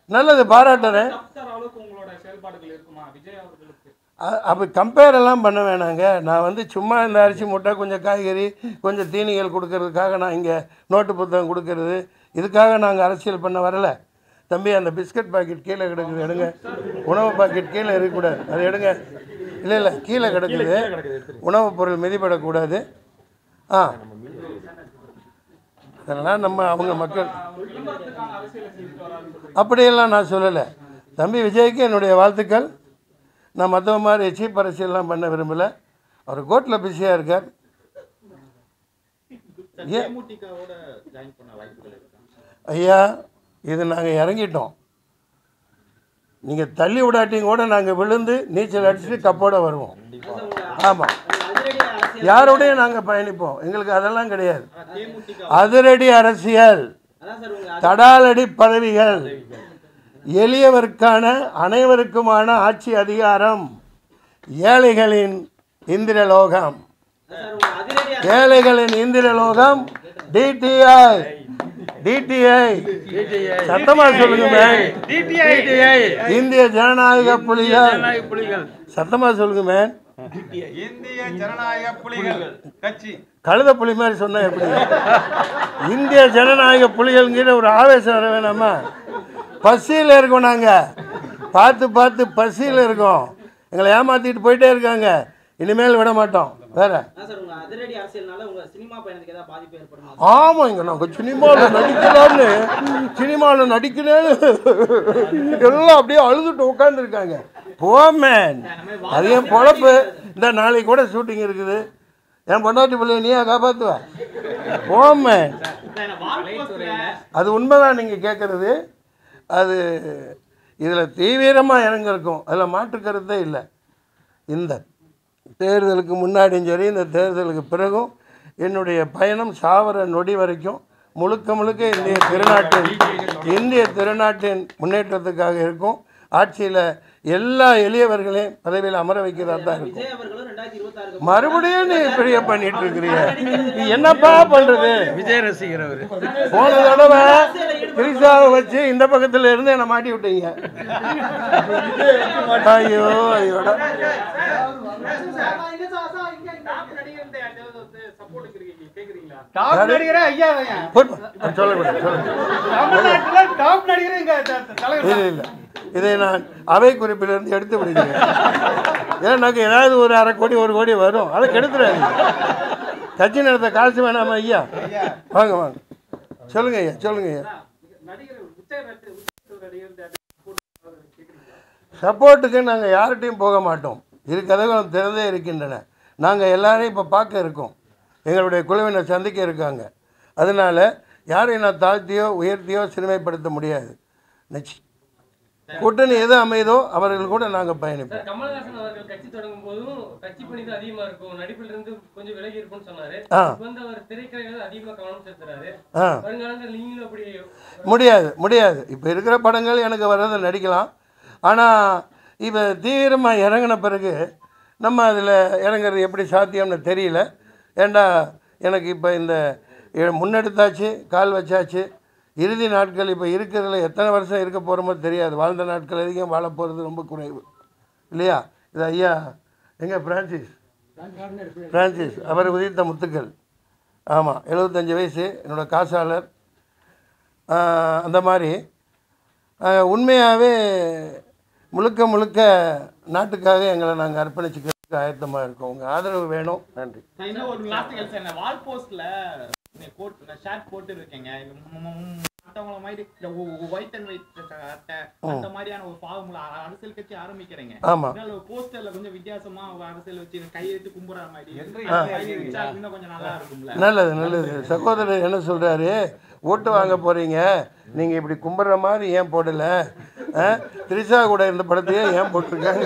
நல்லது பாராட்டுறேன் சார் அளவுக்கு உங்களோட செயல்பாடுகள் இருக்குமா விஜய் அவர்களுக்கு அ- அப்போ கம்பேர் எல்லாம் பண்ண வேணாங்க நான் வந்து சும்மா இந்த அரிசி மூட்டை கொஞ்சம் காய்கறி கொஞ்சம் தீனிகள் கொடுக்கறதுக்காக நான் இங்கே நோட்டு புத்தகம் கொடுக்கறது இதுக்காக நாங்கள் அரசியல் பண்ண வரல தம்பி அந்த பிஸ்கட் பாக்கெட் கீழே கிடக்குது எடுங்க உணவு பாக்கெட் கீழே இருக்கக்கூடாது அதை எடுங்க இல்லை இல்லை கீழே கிடக்குது உணவுப் பொருள் மிதிப்படக்கூடாது ஆ அதெல்லாம் நம்ம அவங்க மக்கள் விளம்பரத்துக்கான அரசியலை செய்துட்டு வராருன்னு சொல்றீங்க அப்படியெல்லாம் நான் சொல்லலை தம்பி விஜய்க்கு என்னுடைய வாழ்த்துக்கள் நான் மற்றவ மாதிரி சீப் அரசியல்லாம் பண்ண விரும்பலை அவர் கோர்ட்டில் பிஸியாக இருக்கார் ஏன் தேமுதிகவோட ஜாயின் பண்ண வாய்ப்புகள் இருக்கா ஐயா இது நாங்கள் இறங்கிட்டோம் நீங்கள் தள்ளி விடாட்டியும் கூட நாங்கள் விழுந்து நீச்சல் அடிச்சுட்டு கப்போட வருவோம் ஆமாம் யாரோடையும் நாங்கள் பயணிப்போம் எங்களுக்கு அதெல்லாம் கிடையாது தேமுதிக அதிரடி அரசியல் அதான் சார் உங்க தடாலடி பதவிகள் எளியவர்க்கான அனைவருக்குமான ஆட்சி அதிகாரம் ஏழைகளின் இந்திரலோகம் சார் உங்க அதிரடி ஏழைகளின் இந்திரலோகம் டிடிஐ டிடிஐ சத்தமா சொல்லுங்க மேன் இந்திய ஜனநாயக புலிகள் சத்தமா சொல்லுங்க மேன் இந்திய ஜனநாயக புலிகள் கட்சி கழுத புலி மாதிரி சொன்னா எப்படி இந்திய ஜனநாயக புலிகள்ங்கிற ஒரு ஆவேசம் வர வேணாமா பசியில் இருக்கோம் நாங்கள் பார்த்து பார்த்து பசியில் இருக்கோம் எங்களை ஏமாத்திட்டு போயிட்டே இருக்காங்க இனிமேல் விட மாட்டோம் வேற அதான் சார் உங்க அதிரடி அரசியல்னால உங்க சினிமா பயணத்துக்கு ஏதாவது பாதிப்பு ஏற்படுமா ஆமாங்க நாங்கள் சினிமாவில் நடிக்கலாம்னு சினிமாவில் நடிக்கலன்னு எல்லாம் அப்படியே அழுதுட்டு உட்காந்துருக்காங்க போமேன் அது என் பொழப்பு இந்த நாளைக்கு கூட ஷூட்டிங் இருக்குது என் பொண்டாட்டி பிள்ளைய நீயா காப்பாற்றுவ போமேன் அது உண்மைதான் நீங்கள் கேட்குறது அது இதில் தீவிரமாக இறங்கிருக்கும் அதில் மாற்று கருத்தே இல்லை இந்த தேர்தலுக்கு முன்னாடியும் சரி இந்த தேர்தலுக்கு பிறகும் என்னுடைய பயணம் சாவர நொடி வரைக்கும் முழுக்க முழுக்க இந்திய திருநாட்டின் இந்திய திருநாட்டின் முன்னேற்றத்துக்காக இருக்கும் ஆட்சியில் எல்லா எளியவர்களையும் பதவியில் அமர வைக்கிறதா தான் இருக்கும் விஜய் அவர்களும் ரெண்டாயிரத்தி இருபத்தாறு மறுபடியும் நீ இப்படியே பண்ணிட்டு இருக்கிறீங்க நீ என்னப்பா பண்றது விஜய் ரசிகர் அவரு போன தடவை திரிசாவை வச்சு இந்த பக்கத்துல இருந்து என்னை மாட்டி விட்டீங்க ஐயோ ஐயோடா சப்போர்ட்டுக்கு இருக்கீங்க கேக்குறீங்களா டாப் நடிகரே ஐயா ஐயா சொல்லக்கூடாது சொல்லக்கூடாது தமிழ்நாட்டுல டாப் நடிகரே இங்க த- த- தலைவர் இல்லை இல்லை இதை நான் அவை குறிப்பிலிருந்து எடுத்து விடுகிறேன் ஏன்னாக்க ஏதாவது ஒரு அரை கோடி ஒரு கோடி வரும் அதை கெடுத்துறாரு கட்சி நடத்த காசு வேணாமா ஐயா வாங்க வாங்க சொல்லுங்க ஐயா சொல்லுங்க ஐயா நடிகர் விஜய் நடிகர் விஜய் நடிகர் கேக்குறீங்களா சப்போர்ட்டுக்கு நாங்கள் யார்கிட்டையும் போக மாட்டோம் இரு கதவுகளும் திறந்தே இருக்கின்றன நாங்கள் எல்லாரையும் இப்போ பார்க்க இருக்கோம் எங்களுடைய குழுவினர் சந்திக்க இருக்காங்க அதனால் யாரையும் நான் தாழ்த்தியோ உயர்த்தியோ சிறுமைப்படுத்த முடியாது நிச்ச கூட்டணி எது அமையுதோ அவர்கள் கூட நாங்கள் பயணிப்போம் சார் கமலஹாசன் அவர்கள் கட்சி தொடங்கும் போதும் கட்சி பணி தான் அதிகமா இருக்கும் நடிப்புல இருந்து கொஞ்சம் விலகி இருக்கும்னு சொன்னாரு ஆ. இப்ப வந்து அவர் திரைக்கலைகள் அதிகமா கவனம் செலுத்துறாரு ஆ வருங்காலங்கள் நீங்களும் அப்படி முடியாது முடியாது இப்போ இருக்கிற படங்கள் எனக்கு வர்றதை நடிக்கலாம் ஆனால் இப்போ தீவிரமாக இறங்கின பிறகு நம்ம அதில் இறங்குறது எப்படி சாத்தியம்னு தெரியல ஏண்டா எனக்கு இப்போ இந்த எ- முன்னெடுத்தாச்சு கால் வச்சாச்சு இறுதி நாட்கள் இப்போ இருக்கிறதுல எத்தனை வருஷம் இருக்க போகிறோமோ தெரியாது வாழ்ந்த நாட்கள் அதிகம் வாழ போகிறது ரொம்ப குறைவு இல்லையா இது ஐயா எங்கே பிரான்சிஸ் பிரான்சிஸ் அவர் உதித்த முத்துக்கள் ஆமாம் எழுபத்தஞ்சு வயசு என்னோட காசாளர் ஆஹ் அந்த மாதிரி உண்மையாகவே முழுக்க முழுக்க நாட்டுக்காக எங்களை நாங்கள் அர்ப்பணிச்சுக்கிறதுக்கு ஆயத்தமாக இருக்கோம் உங்கள் ஆதரவு வேணும் நன்றி நான் இன்னும் ஒரு லாஸ்ட் கேள்வி சார் வால் போஸ்ட்ல கோட் ஷர்ட் போட்டு இருக்கீங்க இந்த ம- ம- ம- மத்தவங்கள மாதிரி இந்த ஒயிட் அண்ட் ஒயிட் அட்டை அந்த மாதிரியான ஒரு ஃபார்முலா அரசியல் கட்சி ஆரம்பிக்கிறீங்க ஆமாம் அதனால போஸ்டர்ல கொஞ்சம் வித்தியாசமா ஒரு அரசியல் வச்சு கையெழுத்து கும்புற மாதிரி ஆ. கை வச்சா இன்னும் கொஞ்சம் நல்லா இருக்கும்ல நல்லது நல்லது சகோதரர் என்ன சொல்கிறாரு ஓட்டு வாங்க போகிறீங்க நீங்கள் இப்படி கும்பிட்ற மாதிரி ஏன் போடலை திரிஷா கூட இருந்த படத்தையே ஏன் போட்டிருக்காங்க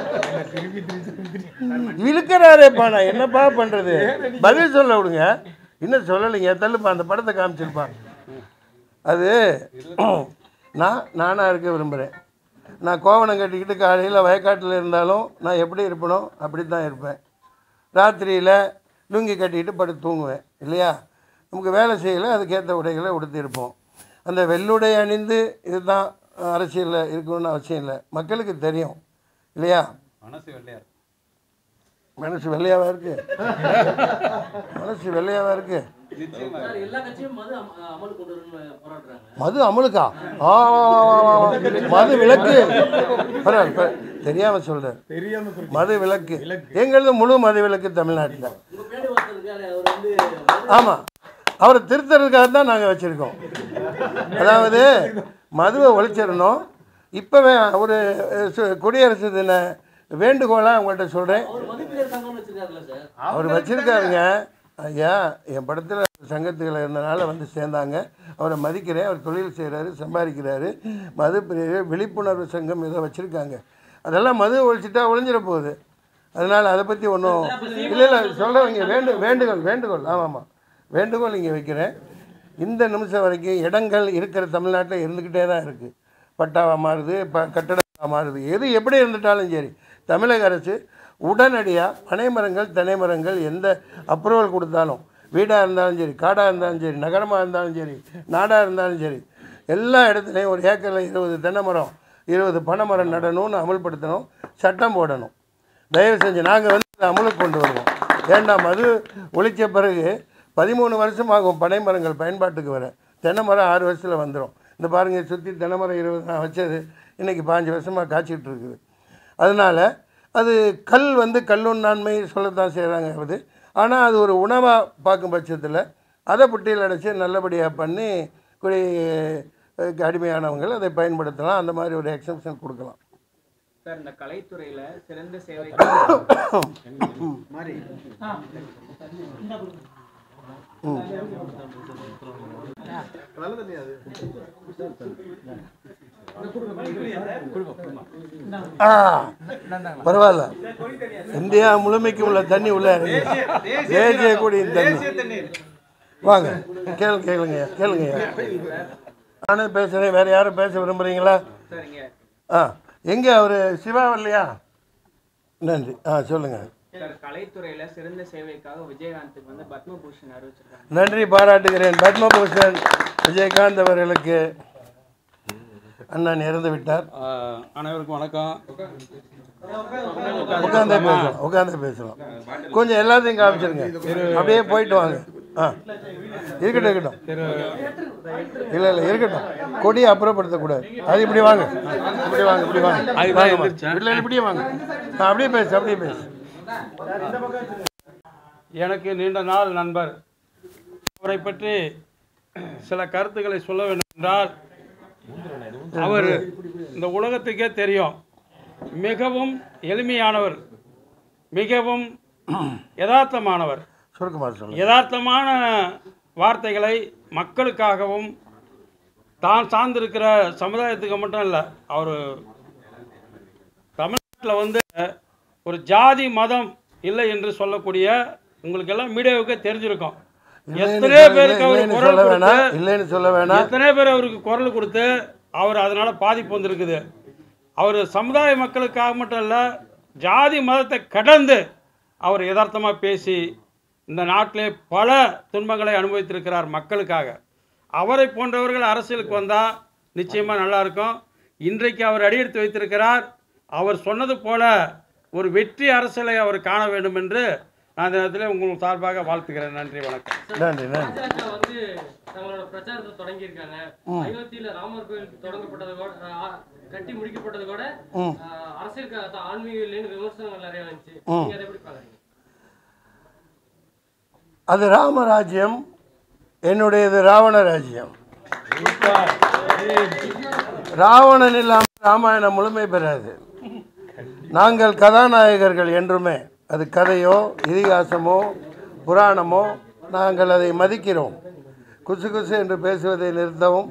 இழுக்கிறாரேப்பா நான் என்னப்பா பண்ணுறது பதில் சொல்ல விடுங்க இன்னும் சொல்லலைங்க தள்ளுப்பா அந்த படத்தை காமிச்சிருப்பான் அது நான் நானாக இருக்க விரும்புகிறேன் நான் கோவணம் கட்டிக்கிட்டு காலையில் வயக்காட்டில் இருந்தாலும் நான் எப்படி இருப்பனோ அப்படி தான் இருப்பேன் ராத்திரியில் லுங்கி கட்டிக்கிட்டு படுத்து தூங்குவேன் இல்லையா நமக்கு வேலை செய்யலை அதுக்கேற்ற உடைகளை உடுத்தியிருப்போம் அந்த வெள்ளுடை அணிந்து இதுதான் அரசியலில் இருக்கணும்னு அவசியம் இல்லை மக்களுக்கு தெரியும் இல்லையா மனசு வெள்ளையார் மனசு வெள்ளையாவா இருக்கு மனசு வெள்ளையாவா இருக்கு நிச்சயமா சார், எல்லா கட்சியும் மது அம- அமல் கொண்டு வரணும்னு போராடுறாங்க மது அமலுக்கா ஆ வா, வா, வா, வா, வா. மது விலக்கு பரவாயில்ல பர- தெரியாம சொல்றேன் மது விலக்கு எங்களது முழு மது விலக்கு தமிழ்நாட்டில் உங்க பேடி ஒருத்தர் இருக்காரு அவர் வந்து மது- ஆமாம் அவரை திருத்தறதுக்காக தான் நாங்கள் வச்சுருக்கோம் அதாவது மதுவை ஒழிச்சிடணும் இப்போவே ஒரு அஹ், சு- குடியரசு தின வேண்டுகோளாக உங்கள்கிட்ட சொல்கிறேன் அவர் மதிப்பில் இருக்காங்கன்னு வச்சிருக்காருல்ல சார் அவர் வச்சிருக்காருங்க ஐயா என் படத்தில் சங்கத்துகள் இருந்தனால வந்து சேர்ந்தாங்க அவரை மதிக்கிறேன் அவர் தொழில் செய்கிறாரு சம்பாதிக்கிறாரு மது பிரியர் விழிப்புணர்வு சங்கம் இதை வச்சுருக்காங்க அதெல்லாம் மது ஒழிச்சிட்டா ஒழிஞ்சிட போகுது அதனால் அதை பற்றி ஒன்றும் இல்லை இல்லை சொல்கிறவங்க வேண்டு வேண்டுகோள் வேண்டுகோள் ஆமாம் ஆமாம் வேண்டுகோள் இங்கே வைக்கிறேன் இந்த நிமிஷம் வரைக்கும் இடங்கள் இருக்கிற தமிழ்நாட்டில் இருந்துக்கிட்டே தான் இருக்குது பட்டாவா மாறுது ப கட்டடமாக மாறுது எது எப்படி இருந்துட்டாலும் சரி தமிழக அரசு உடனடியாக பனைமரங்கள் தென்னைமரங்கள் எந்த அப்ரூவல் கொடுத்தாலும் வீடாக இருந்தாலும் சரி காடாக இருந்தாலும் சரி நகரமாக இருந்தாலும் சரி நாடாக இருந்தாலும் சரி எல்லா இடத்துலையும் ஒரு ஏக்கரில் இருபது தென்னை மரம் இருபது பனை மரம் நடணும்னு அமல்படுத்தணும் சட்டம் போடணும் தயவு செஞ்சு நாங்கள் வந்து இதை அமலுக்கு கொண்டு வருவோம் ஏண்டா மது ஒழிச்ச பிறகு பதிமூணு வருஷம் ஆகும் பனை மரங்கள் பயன்பாட்டுக்கு வர தென்னை மரம் ஆறு வருஷத்தில் வந்துடும் இந்த பாருங்கள் சுற்றி தென்னை மரம் இருபது நான் வச்சது இன்றைக்கி பாஞ்சு வருஷமாக காய்ச்சிட்டு இருக்குது அதனால் அது கல் வந்து கல்லுண்ணாண்மை சொல்லத்தான் செய்கிறாங்க அது ஆனால் அது ஒரு உணவாக பார்க்கும் பட்சத்தில் அதை புட்டியில் அடைச்சி நல்லபடியாக பண்ணி குடி அஹ், அடிமையானவங்கள் அதை பயன்படுத்தலாம் அந்த மாதிரி ஒரு எக்ஸம்ஷன் கொடுக்கலாம் சார் இந்த கலைத்துறையில சிறந்த சேவை ஆ பரவாயில்ல இந்தியா முழுமைக்கு உள்ள தண்ணி உள்ள இறங்கி தேசிய கொடியின் தண்ணி தேசிய தண்ணீர் வாங்க கேளு கேளுங்க கேளுங்க நானே பேசுகிறேன் வேறு யாரும் பேச விரும்புகிறீங்களா சரிங்க ஆ எங்கே அவர் சிவா இல்லையா நன்றி ஆ சொல்லுங்கள் சார் கலைத்துறையில சிறந்த சேவைக்காக விஜயகாந்துக்கு வந்து பத்மபூஷன் அறிவிச்சிருக்காங்க நன்றி பாராட்டுகிறேன் பத்மபூஷன் விஜயகாந்த் அவர்களுக்கு அண்ணன் இறந்து விட்டார் ஆஹ் அனைவருக்கும் வணக்கம் உட்காந்தே பேசலாம் உட்காந்தே பேசலாம் கொஞ்சம் எல்லாத்தையும் காமிச்சிருங்க அப்படியே போயிட்டு வாங்க ஆ இருக்கட்டும் இருக்கட்டும் இல்லை இல்லை இருக்கட்டும் கொடியை அப்புறப்படுத்தக்கூடாது அது இப்படி வாங்க இப்படி வாங்க இப்படி வாங்க அதுதான் வாங்கம்மா. எந்திரிச்சேன். இல்லை இல்லை, இப்படியே வாங்க ஆ, அப்படியே பேசு அப்படியே பேசு எனக்கு நீண்ட நாள் நண்பர் அவரை பற்றி சில கருத்துக்களை சொல்ல வேண்டும் என்றால் அவர் இந்த உலகத்துக்கே தெரியும் மிகவும் எளிமையானவர் மிகவும் யதார்த்தமானவர் சுருக்கமாக சொல்லுங்க யதார்த்தமான வார்த்தைகளை மக்களுக்காகவும் தான் சார்ந்திருக்கிற சமுதாயத்துக்கு மட்டும் இல்லை அவர் தமிழ்நாட்டில் வந்து ஒரு ஜாதி மதம் இல்லை என்று சொல்லக்கூடிய உங்களுக்கு எல்லாம் மீடியாவுக்கு தெரிஞ்சிருக்கும் இல்லைன்னு எத்தனையோ சொல்ல- பேருக்கு அவர் இல்லைன்னு குரல் சொல்ல வேணாம் கொடுத்து இல்லைன்னு சொல்ல வேணாம் எத்தனை பேர் அவருக்கு குரல் கொடுத்து அவர் அதனால பாதிப்பு வந்திருக்குது அவர் சமுதாய மக்களுக்காக மட்டும் இல்லை ஜாதி மதத்தை கடந்து அவர் யதார்த்தமாக பேசி இந்த நாட்டிலே பல துன்பங்களை அனுபவித்திருக்கிறார் மக்களுக்காக அவரை போன்றவர்கள் அரசியலுக்கு வந்தால் நிச்சயமாக நல்லா இருக்கும் இன்றைக்கு அவர் அடியெடுத்து வைத்திருக்கிறார் அவர் சொன்னது போல ஒரு வெற்றி அரசியலை அவர் காண வேண்டும் என்று நான் இந்த நேரத்தில் உங்கள் சார்பாக வாழ்த்துகிறேன் நன்றி வணக்கம் நன்றி நன்றி பாஜக வந்து தங்களோட பிரச்சாரத்தை தொடங்கி இருக்காங்க அயோத்தியில ராமர் கோயில் தொடங்கப்பட்டது கூட ஆ, கட்டி முடிக்கப்பட்டது கூட ம். ஆ, அரசியல் க- த- ஆன்மீக இல்லைன்னு விமர்சனங்கள் நிறைய வந்துச்சு நீங்க அதை எப்படி பாக்குறீங்க அது ராமராஜ்யம் என்னுடையது ராவண ராஜ்யம் ராவணன் இல்லாமல் ராமாயணம் முழுமை பெறாது நாங்கள் கதாநாயகர்கள் என்றுமே அது கதையோ இதிகாசமோ புராணமோ நாங்கள் அதை மதிக்கிறோம் குசு குசு என்று பேசுவதை நிறுத்தவும்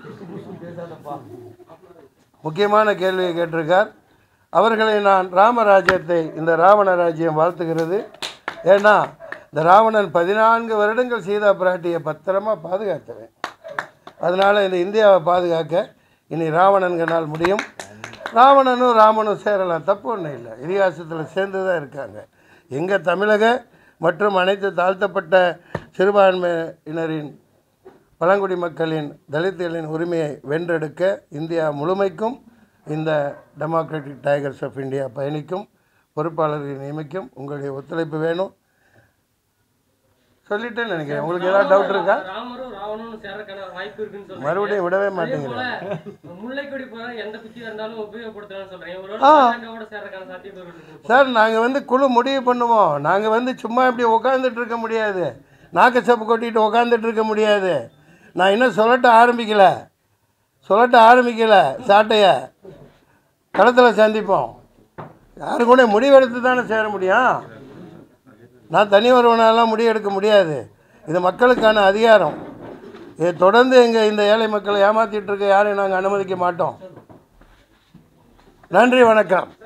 முக்கியமான கேள்வியை கேட்டிருக்கார் அவர்களை நான் ராமராஜ்யத்தை இந்த ராவண ராஜ்யம் வாழ்த்துகிறது ஏன்னா இந்த ராவணன் பதினான்கு வருடங்கள் சீதா பிராட்டியை பத்திரமா பாதுகாத்தவன் அதனால் இந்த இந்தியாவை பாதுகாக்க இனி ராவணன்கனால் முடியும் ராவணனும் ராமனும் சேரலாம் தப்பு ஒன்றும் இல்லை இதிகாசத்தில் சேர்ந்து தான் இருக்காங்க எங்கள் தமிழக மற்றும் அனைத்து தாழ்த்தப்பட்ட சிறுபான்மையினரின் பழங்குடி மக்களின் தலித்துகளின் உரிமையை வென்றெடுக்க இந்தியா முழுமைக்கும் இந்த டெமோக்ராட்டிக் டைகர்ஸ் ஆஃப் இந்தியா பயணிக்கும் பொறுப்பாளர்களை நியமிக்கும் உங்களுடைய ஒத்துழைப்பு வேணும் சொல்லிட்டேன்னு நினைக்கிறேன் உங்களுக்கு ஏதாவது டவுட் இருக்கா ராமரும் ராவணனும் சேர்றதுக்கான வாய்ப்பு இருக்குன்னு சொல்றீங்க. மறுபடியும் விடவே அதே மாட்டேங்கிறேன் போல முல்லைக்கொடி போற எந்த குச்சியா இருந்தாலும் உபயோகப்படுத்தலாம்னு சொல்றீங்க ஒருவேளை ஆ. பாஜகவோட சேர்றதுக்கான சாத்தியக்கூறு இருக்கு சார் நாங்கள் வந்து குழு முடிவு பண்ணுவோம் நாங்கள் வந்து சும்மா இப்படி உட்காந்துட்டு இருக்க முடியாது நாக்கு சப்பு கொட்டிட்டு உட்காந்துட்டு இருக்க முடியாது நான் இன்னும் சொல்லட்ட ஆரம்பிக்கல சொல்லட்ட ஆரம்பிக்கல சாட்டைய களத்தில் சந்திப்போம் யாரு கூட முடிவெடுத்து தானே சேர முடியும் நான் தனி ஒருவனாலாம் முடிவெடுக்க முடியாது இது மக்களுக்கான அதிகாரம் இதை தொடர்ந்து எங்கள் இந்த ஏழை மக்களை ஏமாற்றிட்டு இருக்க யாரையும் நாங்கள் அனுமதிக்க மாட்டோம் நன்றி வணக்கம்